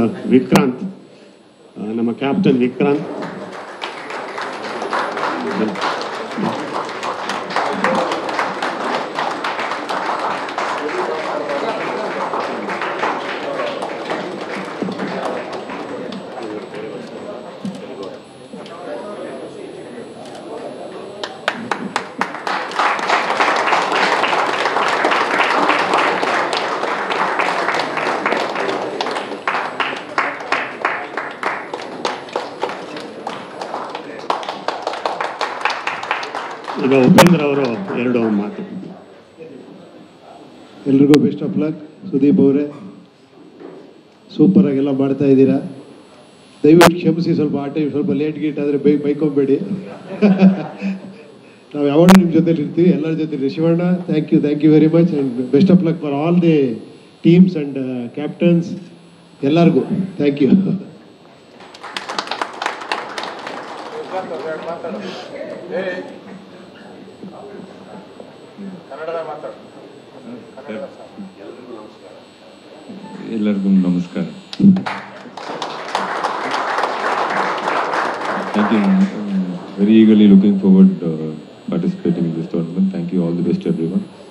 ವಿಕ್ರಾಂತ್ ಆ, ನಮ್ಮ ಕ್ಯಾಪ್ಟನ್ ವಿಕ್ರಾಂತ್ ಈಗ ಉಪೇಂದ್ರ ಅವರು ಎರಡು ಮಾತು ಎಲ್ರಿಗೂ ಬೆಸ್ಟ್ ಆಫ್ ಲಕ್ ಸುದೀಪ್ ಅವರೇ ಸೂಪರಾಗೆಲ್ಲ ಮಾಡ್ತಾ ಇದ್ದೀರಾ ದಯವಿಟ್ಟು ಕ್ಷಮಿಸಿ ಸ್ವಲ್ಪ ಆ ಟೈಮ್ ಸ್ವಲ್ಪ ಲೇಟ್ ಗೀಟ್ ಆದರೆ ಬೈ ಬೈಕೊಂಬೇಡಿ ನಾವು ಯಾವಾಗಲೂ ನಿಮ್ಮ ಜೊತೆಲಿ ಇರ್ತೀವಿ ಎಲ್ಲರ ಜೊತೆ Shivanna thank you thank you very much and best of luck for all the teams and captains ಎಲ್ಲರಿಗೂ ಥ್ಯಾಂಕ್ ಯು ಎಲ್ಲರಿಗೂ ನಮಸ್ಕಾರ thank you very eagerly looking forward participating in this tournament thank you all the best every one